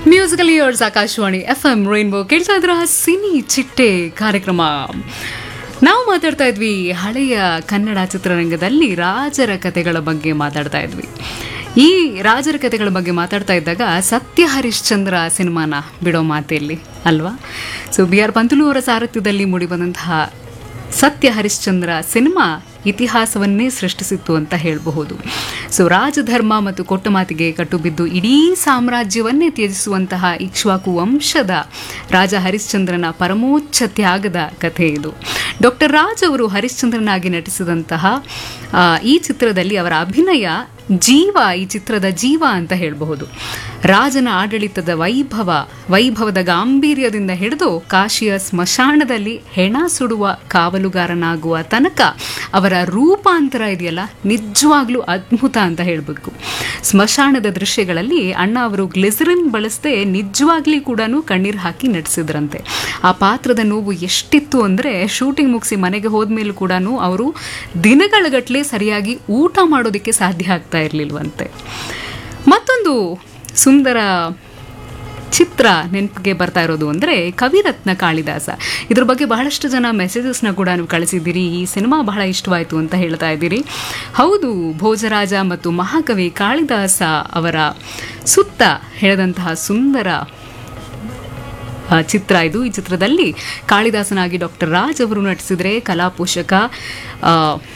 musical years Akashvani F M rainbow ಕೇಳ್ತಾ ಇದ್ರ cine ಚಿಟ್ಟೆ ಕಾರ್ಯಕ್ರಮ ನಾವು ಮಾತಾಡ್ತಾ ಇದ್ವಿ ಹಳೆಯ ಕನ್ನಡ ಚಿತ್ರರಂಗದಲ್ಲಿ ರಾಜರ ಕಥೆಗಳ ಬಗ್ಗೆ ಮಾತಾಡ್ತಾ ಇದ್ವಿ ಈ ರಾಜರ ಕಥೆಗಳ ಬಗ್ಗೆ ಮಾತಾಡ್ತಾ ಇದ್ದಾಗ ಸತ್ಯ ಹರಿಶ್ಚಂದ್ರ ಸಿನಿಮಾನ ಬಿಡೋ ಮಾತಿಲ್ಲಿ ಅಲ್ವಾ ಸೊ ಬಿ ಆರ್ ಪಂತುಲು ಅವರ ಸಾರಥ್ಯದಲ್ಲಿ ಮೂಡಿಬಂದಂತಹ ಸತ್ಯ ಹರಿಶ್ಚಂದ್ರ ಸಿನಿಮಾ ಇತಿಹಾಸವನ್ನೇ ಸೃಷ್ಟಿಸಿತ್ತು ಅಂತ ಹೇಳಬಹುದು ಸೊ ರಾಜಧರ್ಮ ಮತ್ತು ಕೊಟ್ಟ ಮಾತಿಗೆ ಕಟ್ಟುಬಿದ್ದು ಇಡೀ ಸಾಮ್ರಾಜ್ಯವನ್ನೇ ತ್ಯಜಿಸುವಂತಹ ಇಕ್ಷ್ವಾಕು ವಂಶದ ರಾಜ ಹರಿಶ್ಚಂದ್ರನ ಪರಮೋಚ್ಚ ತ್ಯಾಗದ ಕಥೆ ಇದು ಡಾಕ್ಟರ್ ರಾಜ್ ಅವರು ಹರಿಶ್ಚಂದ್ರನಾಗಿ ನಟಿಸಿದಂತಹ ಆ, ಈ ಚಿತ್ರದಲ್ಲಿ ಅವರ ಅಭಿನಯ ಜೀವ ಈ ಚಿತ್ರದ ಜೀವ ಅಂತ ಹೇಳಬಹುದು ರಾಜನ ಆಡಳಿತದ ವೈಭವ ವೈಭವದ ಗಾಂಭೀರ್ಯದಿಂದ ಹಿಡಿದು ಕಾಶಿಯ ಸ್ಮಶಾನದಲ್ಲಿ ಹೆಣ ಸುಡುವ ಕಾವಲುಗಾರನಾಗುವ ತನಕ ಅವರ ರೂಪಾಂತರ ಇದೆಯಲ್ಲ ನಿಜವಾಗ್ಲೂ ಅದ್ಭುತ ಅಂತ ಹೇಳಬೇಕು ಸ್ಮಶಾನದ ದೃಶ್ಯಗಳಲ್ಲಿ ಅಣ್ಣ ಅವರು ಗ್ಲಿಸರಿನ್ ಬಳಸದೆ ನಿಜವಾಗ್ಲಿ ಕೂಡ ಕಣ್ಣೀರು ಹಾಕಿ ನಟಿಸಿದ್ರಂತೆ ಆ ಪಾತ್ರದ ನೋವು ಎಷ್ಟಿತ್ತು ಅಂದರೆ ಶೂಟಿಂಗ್ ಮುಗಿಸಿ ಮನೆಗೆ ಹೋದ್ಮೇಲೂ ಕೂಡ ಅವರು ದಿನಗಳಗಟ್ಲೆ ಸರಿಯಾಗಿ ಊಟ ಮಾಡೋದಕ್ಕೆ ಸಾಧ್ಯ ಆಗ್ತಾ ಇರಲಿಲ್ವಂತೆ ಮತ್ತೊಂದು ಸುಂದರ ಚಿತ್ರ ನೆನಪಿಗೆ ಬರ್ತಾ ಇರೋದು ಅಂದರೆ ಕವಿರತ್ನ ಕಾಳಿದಾಸ ಇದ್ರ ಬಗ್ಗೆ ಬಹಳಷ್ಟು ಜನ ಮೆಸೇಜಸ್ನ ಕೂಡ ನೀವು ಕಳಿಸಿದ್ದೀರಿ ಈ ಸಿನಿಮಾ ಬಹಳ ಇಷ್ಟವಾಯಿತು ಅಂತ ಹೇಳ್ತಾ ಇದ್ದೀರಿ ಹೌದು ಭೋಜರಾಜ ಮತ್ತು ಮಹಾಕವಿ ಕಾಳಿದಾಸ ಅವರ ಸುತ್ತ ಹೇಳಿದಂತಹ ಸುಂದರ ಆ, ಚಿತ್ರ ಇದು ಈ ಚಿತ್ರದಲ್ಲಿ ಕಾಳಿದಾಸನಾಗಿ ಡಾಕ್ಟರ್ ರಾಜ್ ಅವರು ನಟಿಸಿದರೆ ಕಲಾ ಪೋಷಕ ಆ,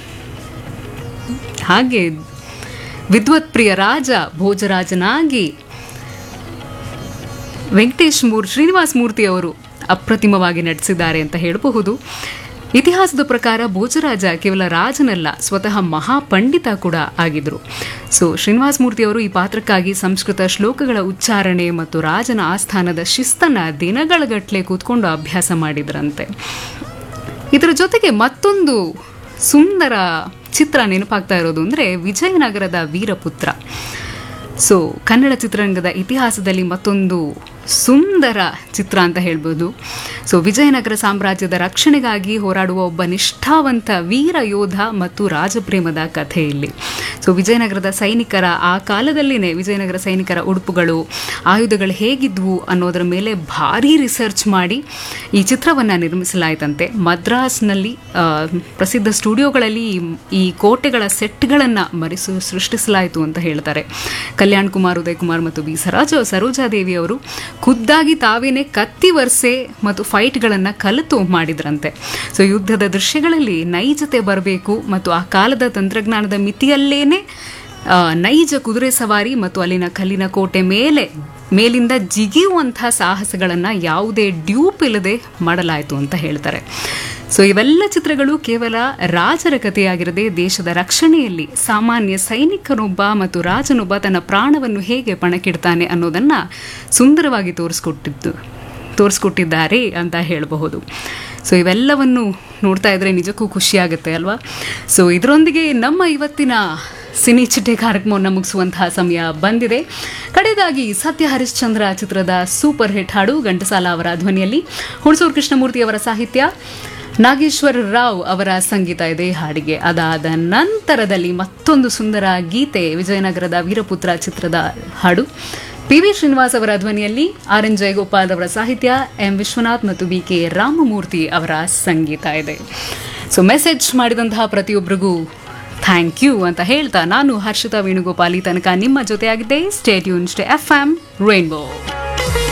ಹಾಗೆ ವಿದ್ವತ್ ಪ್ರಿಯ ರಾಜ ಭೋಜರಾಜನಾಗಿ ವೆಂಕಟೇಶ್ ಮೂರ್ ಶ್ರೀನಿವಾಸ್ ಮೂರ್ತಿ ಅವರು ಅಪ್ರತಿಮವಾಗಿ ನಟಿಸಿದ್ದಾರೆ ಅಂತ ಹೇಳಬಹುದು ಇತಿಹಾಸದ ಪ್ರಕಾರ ಭೋಜರಾಜ ಕೇವಲ ರಾಜನಲ್ಲ ಸ್ವತಃ ಮಹಾಪಂಡಿತ ಕೂಡ ಆಗಿದ್ರು ಸೊ ಶ್ರೀನಿವಾಸ್ ಮೂರ್ತಿ ಅವರು ಈ ಪಾತ್ರಕ್ಕಾಗಿ ಸಂಸ್ಕೃತ ಶ್ಲೋಕಗಳ ಉಚ್ಚಾರಣೆ ಮತ್ತು ರಾಜನ ಆಸ್ಥಾನದ ಶಿಸ್ತನ್ನ ದಿನಗಳಗಟ್ಲೆ ಕೂತ್ಕೊಂಡು ಅಭ್ಯಾಸ ಮಾಡಿದ್ರಂತೆ ಇದರ ಜೊತೆಗೆ ಮತ್ತೊಂದು ಸುಂದರ ಚಿತ್ರ ನೆನಪಾಗ್ತಾ ಇರೋದು ಅಂದರೆ ವಿಜಯನಗರದ ವೀರಪುತ್ರ ಸೊ ಕನ್ನಡ ಚಿತ್ರರಂಗದ ಇತಿಹಾಸದಲ್ಲಿ ಮತ್ತೊಂದು ಸುಂದರ ಚಿತ್ರ ಅಂತ ಹೇಳ್ಬೋದು ಸೊ ವಿಜಯನಗರ ಸಾಮ್ರಾಜ್ಯದ ರಕ್ಷಣೆಗಾಗಿ ಹೋರಾಡುವ ಒಬ್ಬ ನಿಷ್ಠಾವಂತ ವೀರ ಯೋಧ ಮತ್ತು ರಾಜಪ್ರೇಮದ ಕಥೆ ಇಲ್ಲಿ ಸೊ ವಿಜಯನಗರದ ಸೈನಿಕರ ಆ ಕಾಲದಲ್ಲಿನೇ ವಿಜಯನಗರ ಸೈನಿಕರ ಉಡುಪುಗಳು ಆಯುಧಗಳು ಹೇಗಿದ್ವು ಅನ್ನೋದರ ಮೇಲೆ ಭಾರಿ ರಿಸರ್ಚ್ ಮಾಡಿ ಈ ಚಿತ್ರವನ್ನು ನಿರ್ಮಿಸಲಾಯಿತಂತೆ ಮದ್ರಾಸ್ನಲ್ಲಿ ಆ, ಪ್ರಸಿದ್ಧ ಸ್ಟುಡಿಯೋಗಳಲ್ಲಿ ಈ- ಈ ಕೋಟೆಗಳ ಸೆಟ್ಗಳನ್ನು ಮರೆಸು ಸೃಷ್ಟಿಸಲಾಯಿತು ಅಂತ ಹೇಳ್ತಾರೆ ಕಲ್ಯಾಣ್ ಕುಮಾರ್ ಉದಯ್ ಕುಮಾರ್ ಮತ್ತು ಬಿ ಸರೋಜ ಸರೋಜಾದೇವಿ ಅವರು ಖುದ್ದಾಗಿ ತಾವೇನೆ ಕತ್ತಿ ವರ್ಸೆ ಮತ್ತು ಫೈಟ್ಗಳನ್ನು ಕಲಿತು ಮಾಡಿದ್ರಂತೆ ಸೊ ಯುದ್ಧದ ದೃಶ್ಯಗಳಲ್ಲಿ ನೈಜತೆ ಬರಬೇಕು ಮತ್ತು ಆ ಕಾಲದ ತಂತ್ರಜ್ಞಾನದ ಮಿತಿಯಲ್ಲೇನೆ ಆ, ನೈಜ ಕುದುರೆ ಸವಾರಿ ಮತ್ತು ಅಲ್ಲಿನ ಕಲ್ಲಿನ ಕೋಟೆ ಮೇಲೆ ಮೇಲಿಂದ ಜಿಗಿಯುವಂಥ ಸಾಹಸಗಳನ್ನು ಯಾವುದೇ ಡ್ಯೂಪ್ ಇಲ್ಲದೆ ಮಾಡಲಾಯಿತು ಅಂತ ಹೇಳ್ತಾರೆ ಸೊ ಇವೆಲ್ಲ ಚಿತ್ರಗಳು ಕೇವಲ ರಾಜರ ಕಥೆಯಾಗಿರದೆ ದೇಶದ ರಕ್ಷಣೆಯಲ್ಲಿ ಸಾಮಾನ್ಯ ಸೈನಿಕನೊಬ್ಬ ಮತ್ತು ರಾಜನೊಬ್ಬ ತನ್ನ ಪ್ರಾಣವನ್ನು ಹೇಗೆ ಪಣಕ್ಕಿಡ್ತಾನೆ ಅನ್ನೋದನ್ನ ಸುಂದರವಾಗಿ ತೋರಿಸ್ಕೊಟ್ಟಿದ್ದು ತೋರಿಸ್ಕೊಟ್ಟಿದ್ದಾರೆ ಅಂತ ಹೇಳಬಹುದು ಸೊ ಇವೆಲ್ಲವನ್ನು ನೋಡ್ತಾ ಇದ್ರೆ ನಿಜಕ್ಕೂ ಖುಷಿಯಾಗುತ್ತೆ ಅಲ್ವಾ ಸೊ ಇದರೊಂದಿಗೆ ನಮ್ಮ ಇವತ್ತಿನ ಸಿನಿ ಚಿಟ್ಟೆ ಕಾರ್ಯಕ್ರಮವನ್ನು ಮುಗಿಸುವಂತಹ ಸಮಯ ಬಂದಿದೆ ಕಡೆಯದಾಗಿ ಸತ್ಯ ಹರಿಶ್ಚಂದ್ರ ಚಿತ್ರದ ಸೂಪರ್ ಹಿಟ್ ಹಾಡು ಘಂಟಸಾಲ ಅವರ ಧ್ವನಿಯಲ್ಲಿ ಹುಣಸೂರು ಕೃಷ್ಣಮೂರ್ತಿ ಅವರ ಸಾಹಿತ್ಯ ನಾಗೇಶ್ವರ ರಾವ್ ಅವರ ಸಂಗೀತ ಇದೆ ಈ ಹಾಡಿಗೆ ಅದಾದ ನಂತರದಲ್ಲಿ ಮತ್ತೊಂದು ಸುಂದರ ಗೀತೆ ವಿಜಯನಗರದ ವೀರಪುತ್ರ ಚಿತ್ರದ ಹಾಡು ಪಿ ವಿ ಶ್ರೀನಿವಾಸ್ ಅವರ ಧ್ವನಿಯಲ್ಲಿ ಆರ್ ಎನ್ ಜಯಗೋಪಾಲ್ ಅವರ ಸಾಹಿತ್ಯ ಎಂ ವಿಶ್ವನಾಥ್ ಮತ್ತು ಬಿ ಕೆ ರಾಮಮೂರ್ತಿ ಅವರ ಸಂಗೀತ ಇದೆ ಸೊ ಮೆಸೇಜ್ ಮಾಡಿದಂತಹ ಪ್ರತಿಯೊಬ್ಬರಿಗೂ ಥ್ಯಾಂಕ್ ಯು ಅಂತ ಹೇಳ್ತಾ ನಾನು ಹರ್ಷಿತಾ ವೇಣುಗೋಪಾಲ್ ಈ ತನಕ ನಿಮ್ಮ ಜೊತೆಯಾಗಿದ್ದೆ stay tuned stay F M rainbow